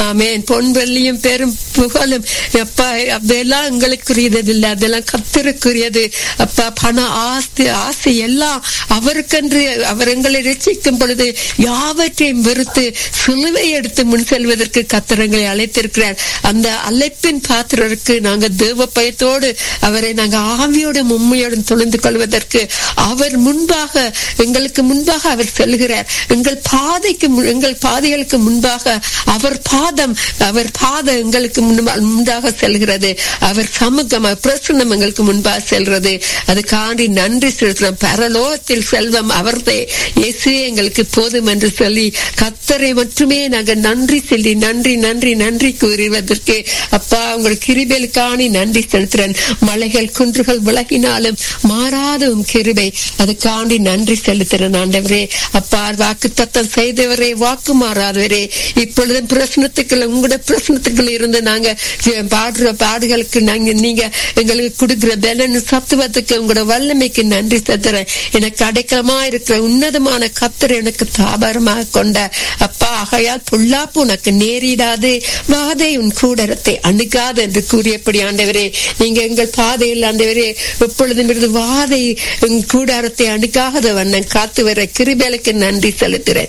ஆமேன் பொன் வெள்ளியும் பெரும் புகழும் அப்பா அதெல்லாம் எங்களுக்குரியது இல்லை அதெல்லாம் கத்திருக்குரியது அப்பா பண ஆஸ்தி ஆசை எல்லாம் அவருக்கென்று அவர் எங்களை ரசிக்கும் பொழுது யாவற்றையும் வெறுத்து சிலுவை எடுத்து முன் செல்வதற்கு கத்திரங்களை அழைத்திருக்கிறார் அந்த அழைப்பின் பாத்திரருக்கு நாங்க தேவ பயத்தோடு அவரை நாங்க ஆவியோட உண்மையோடும் தொழுந்து கொள்வதற்கு அவர் முன்பாக எங்களுக்கு முன்பாக அவர் செல்கிறார் எங்கள் பாதைக்கு மு- எங்கள் பாதைகளுக்கு முன்பாக அவர் பாதம் அவர் பாதம் எங்களுக்கு முன்பா- முன்பாக செல்கிறது அவர் சமூகம் அவர் பிரசன்னம் எங்களுக்கு முன்பாக செல்றது அதுக்காண்டி நன்றி செலுத்துறோம் பரலோகத்தில் செல்வம் அவர்தே இயேசுவே எங்களுக்கு போதும் என்று சொல்லி கத்தரை மட்டுமே நாங்கள் நன்றி சொல்லி நன்றி நன்றி நன்றி கூறுவதற்கு அப்பா உங்கள் கிருபைகளுக்காணி நன்றி செலுத்துறேன் மலைகள் குன்றுகள் விலகினாலும் மாறாத உம் கிருபை அதுக்காண்டி நன்றி செலுத்துறேன் ஆண்டவரே அப்பா வாக்கு தத்தம் செய்தவரே வாக்கு மாறாதவரே இப்பொழுது பிரச்சனத்துக்குள்ள உங்களோட பிரச்சனத்துக்குள்ள இருந்து நாங்க ஜெ- பாடுற பாடுகளுக்கு நாங்க நீங்க எங்களுக்கு கொடுக்கிற பலன் சத்துவத்துக்கு உங்களோட வல்லமைக்கு நன்றி செலுத்துறேன் எனக்கு அடைக்கலமா இருக்கிற உன்னதமான கத்தர் எனக்கு தாபரமாக கொண்ட அப்பா ஆகையால் பொல்லாப்பு உனக்கு நேரிடாது வாதை உன் கூடரத்தை அணுகாது என்று கூறியபடி ஆண்டவரே நீங்க எங்கள் பாதையில் ஆண்டவரே எப்பொழுதும் இருந்து வாதை உன் கூடாரத்தை அணுகாத வண்ணம் காத்து வர கிருபேலுக்கு நன்றி செலுத்துறேன்